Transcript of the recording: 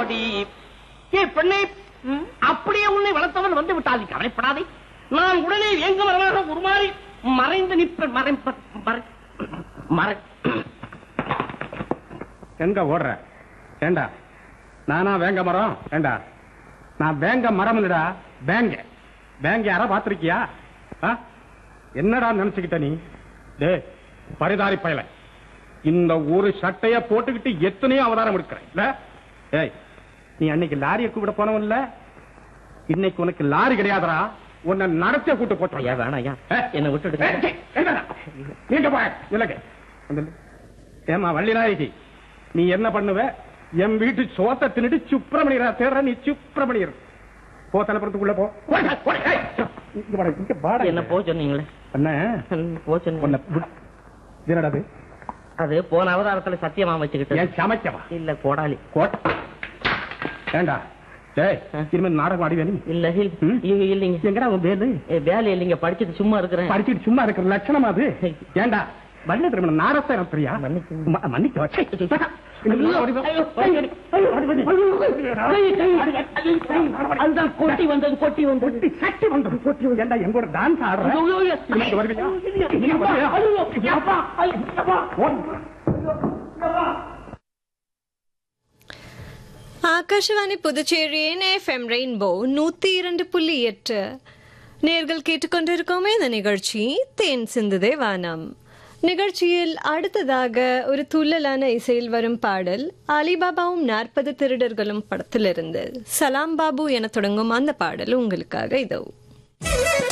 விடாதே ஏ பெண்ணே அப்படியே உன்னை வளர்த்தவன் வந்து விட்டாதே கவலைப்படாதே நான் உடனே எங்க மரமாக உருமாறி மறைந்து நிற்ப மறைப்ப மறை மறை எங்க ஓடுற ஏண்டா நானா வேங்க மரம் ஏண்டா நான் வேங்க மரம் இல்லடா பேங்க பேங்க யாரா பாத்திருக்கியா ஆ? என்னடா நினைச்சுக்கிட்ட நீ டே பரிதாரி பயல இந்த ஒரு சட்டைய போட்டுக்கிட்டு எத்தனையோ அவதாரம் எடுக்கிற இல்ல ஏய் நீ அன்னைக்கு லாரியை கூப்பிட போனவன் இல்ல இன்னைக்கு உனக்கு லாரி கிடையாதுடா உன்னை நடத்திய கூட்டு போட்டு ஐயா வேணாம் ஐயா ஏ? என்னை விட்டுடுங்க ஏய், ஏய், என்னடா? நீங்க போய் இல்லங்க வந்து ஏமா வள்ளி நாயகி நீ என்ன பண்ணுவ என் வீட்டு சோத்தை தின்னுட்டு சுப்பிரமணியரா தேடுற நீ சுப்பிரமணியர் போ தலைப்புறத்துக்குள்ள போ போடா, போடா, ஏய், இங்க வாடா, இங்க வாடா. என்ன போ சொன்னீங்களே அண்ணே, ம், போ சொன்னீங்க உன்னை விட்- இது என்னடா இது? அது போன அவதாரத்துல சத்தியமா வச்சுக்கிட்டு ஏன் சமைக்கவா இல்ல கோடாலி கோட் ஏண்டா டேய் இனிமே நாடகம் ஆடி வேணும் இல்ல இல்ல ம்? இல்ல, இல்லைங்க எங்கடா உன் பேரு ஏ, வேலை இல்லைங்க படிச்சுட்டு சும்மா இருக்கிறேன் படிச்சுட்டு சும்மா இருக்கிற லட்சணமா அது ஏண்டா வல்ல திரும்ப நாடகத்தை நடத்துறியா மன்னிச்சுங்க. ம- மன்னிக்க வச்சே. இந்த ஐயோ, ஓடி வா. ஐயோ, ஐயோ, ஐயோ, அதுதான் கொட்டி வந்தது கொட்டி வந்தது கொட்டி சட்டி வந்து கொட்டி வந்து. ஏண்டா எங்கூட டான்ஸ் ஆடுற ஐயோ, ஐயோ, ஐயோ. இங்க வருவியா? ஐயோ, இங்க வருவியா? ஐயோ, அப்பா, ஐயோ, அப்பா. ஓடு. ஆகாஷவாணி புதுச்சேரியின் எஃப்எம் ரெயின்போ நூத்தி இரண்டு புள்ளி எட்டு நேர்கள் கேட்டுக்கொண்டிருக்கோமே இந்த நிகழ்ச்சி தேன் சிந்துதே வானம் நிகழ்ச்சியில் அடுத்ததாக ஒரு துள்ளலான இசையில் வரும் பாடல் அலிபாபாவும் நாற்பது திருடர்களும் படத்திலிருந்து சலாம் பாபு என தொடங்கும் அந்த பாடல் உங்களுக்காக இதோ